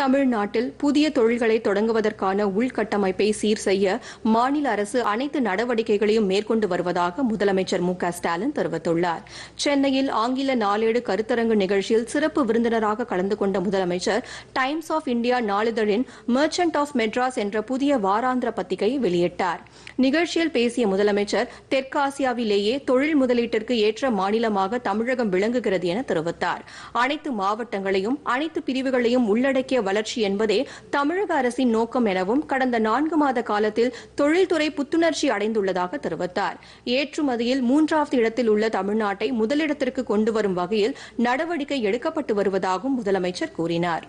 தமிழ்நாட்டில் புதிய தொழில்களை தொடங்குவதற்கான உள்கட்டமைப்பை சீர் செய்ய மாநில அரசு அனைத்து நடவடிக்கைகளையும் மேற்கொண்டு வருவதாக முதலமைச்சர் மு க ஸ்டாலின் தெரிவித்துள்ளார் சென்னையில் ஆங்கில நாளேடு கருத்தரங்கு நிகழ்ச்சியில் சிறப்பு விருந்தினராக கலந்து கொண்ட முதலமைச்சர் டைம்ஸ் ஆஃப் இந்தியா நாளிதழின் மெர்ச்சன்ட் ஆஃப் மெட்ராஸ் என்ற புதிய வாராந்திர பத்திகையை வெளியிட்டார் நிகழ்ச்சியில் பேசிய முதலமைச்சர் தெற்காசியாவிலேயே தொழில் முதலீட்டிற்கு ஏற்ற மாநிலமாக தமிழகம் விளங்குகிறது என தெரிவித்தார் அனைத்து மாவட்டங்களையும் அனைத்து பிரிவுகளையும் உள்ளடக்கிய வளர்ச்சி என்பதே தமிழக அரசின் நோக்கம் எனவும் கடந்த நான்கு மாத காலத்தில் தொழில்துறை புத்துணர்ச்சி அடைந்துள்ளதாக தெரிவித்தார் ஏற்றுமதியில் மூன்றாவது இடத்தில் உள்ள தமிழ்நாட்டை முதலிடத்திற்கு கொண்டு வரும் வகையில் நடவடிக்கை எடுக்கப்பட்டு வருவதாகவும் முதலமைச்சர் கூறினார்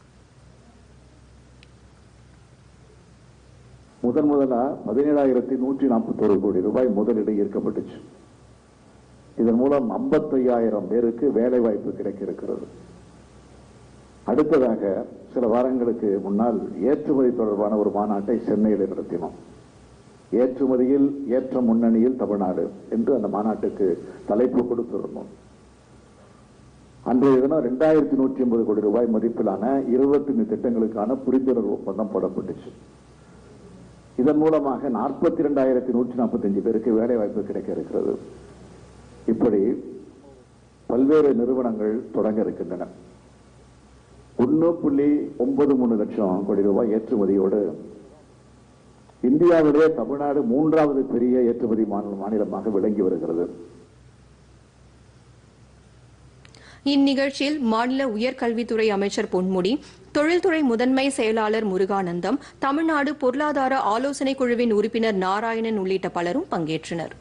முதன் முதலா பதினேழாயிரத்தி நூற்றி நாற்பத்தோரு கோடி ரூபாய் முதலீடு ஈர்க்கப்பட்டுச்சு இதன் மூலம் 55000 பேருக்கு வேலை வாய்ப்பு கிடைக்க இருக்கிறது அடுத்ததாக சில வாரங்களுக்கு முன்னால் ஏற்றுமதி தொடர்பான ஒரு மாநாட்டை சென்னையில் நடத்தினோம் ஏற்றுமதியில் ஏற்ற முன்னணியில் தமிழ்நாடு என்று அந்த மாநாட்டுக்கு தலைப்பு கொடுத்திருந்தோம் அன்றைய தினம் ரெண்டாயிரத்தி நூற்றி ஐம்பது கோடி ரூபாய் மதிப்பிலான இருபத்தி திட்டங்களுக்கான புரிந்துணர்வு ஒப்பந்தம் போடப்பட்டுச்சு இதன் மூலமாக நாற்பத்தி ரெண்டாயிரத்தி நூற்றி நாற்பத்தஞ்சு பேருக்கு வேலை வாய்ப்பு கிடைக்க இருக்கிறது இப்படி பல்வேறு நிறுவனங்கள் தொடங்க இருக்கின்றன ஒன்று புள்ளி ஒன்பது மூணு லட்சம் கோடி ரூபாய் ஏற்றுமதியோடு இந்தியாவிலே தமிழ்நாடு மூன்றாவது பெரிய ஏற்றுமதி மாநில மாநிலமாக விளங்கி வருகிறது இந்நிகழ்ச்சியில் மாநில உயர்கல்வித்துறை அமைச்சர் பொன்முடி தொழில்துறை முதன்மை செயலாளர் முருகானந்தம் தமிழ்நாடு பொருளாதார ஆலோசனைக் குழுவின் உறுப்பினர் நாராயணன் உள்ளிட்ட பலரும் பங்கேற்றனர்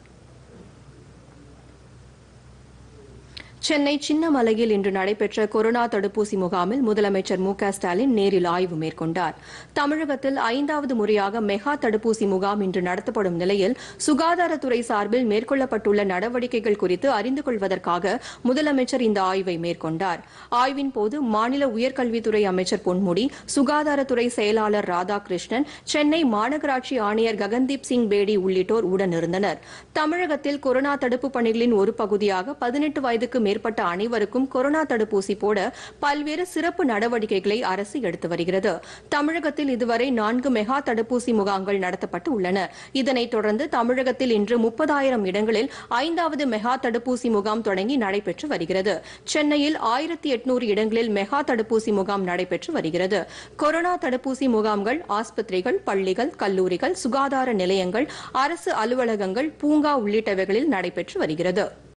சென்னை சின்னமலையில் இன்று நடைபெற்ற கொரோனா தடுப்பூசி முகாமில் முதலமைச்சர் மு க ஸ்டாலின் நேரில் ஆய்வு மேற்கொண்டார் தமிழகத்தில் ஐந்தாவது முறையாக மெகா தடுப்பூசி முகாம் இன்று நடத்தப்படும் நிலையில் சுகாதாரத்துறை சார்பில் மேற்கொள்ளப்பட்டுள்ள நடவடிக்கைகள் குறித்து அறிந்து கொள்வதற்காக முதலமைச்சர் இந்த ஆய்வை மேற்கொண்டார் ஆய்வின் போது மாநில உயர்கல்வித்துறை அமைச்சர் பொன்முடி சுகாதாரத்துறை செயலாளர் ராதாகிருஷ்ணன் சென்னை மாநகராட்சி ஆணையர் ககன்தீப் சிங் பேடி உள்ளிட்டோர் உடனிருந்தனர் தமிழகத்தில் கொரோனா தடுப்பு பணிகளின் ஒரு பகுதியாக பதினெட்டு வயதுக்கு மேற்பட்ட அனைவருக்கும் கொரோனா தடுப்பூசி போட பல்வேறு சிறப்பு நடவடிக்கைகளை அரசு எடுத்து வருகிறது தமிழகத்தில் இதுவரை நான்கு மெகா தடுப்பூசி முகாம்கள் நடத்தப்பட்டு உள்ளன இதனைத் தொடர்ந்து தமிழகத்தில் இன்று முப்பதாயிரம் இடங்களில் ஐந்தாவது மெகா தடுப்பூசி முகாம் தொடங்கி நடைபெற்று வருகிறது சென்னையில் ஆயிரத்தி எட்நூறு இடங்களில் மெகா தடுப்பூசி முகாம் நடைபெற்று வருகிறது கொரோனா தடுப்பூசி முகாம்கள் ஆஸ்பத்திரிகள் பள்ளிகள் கல்லூரிகள் சுகாதார நிலையங்கள் அரசு அலுவலகங்கள் பூங்கா உள்ளிட்டவைகளில் நடைபெற்று வருகிறது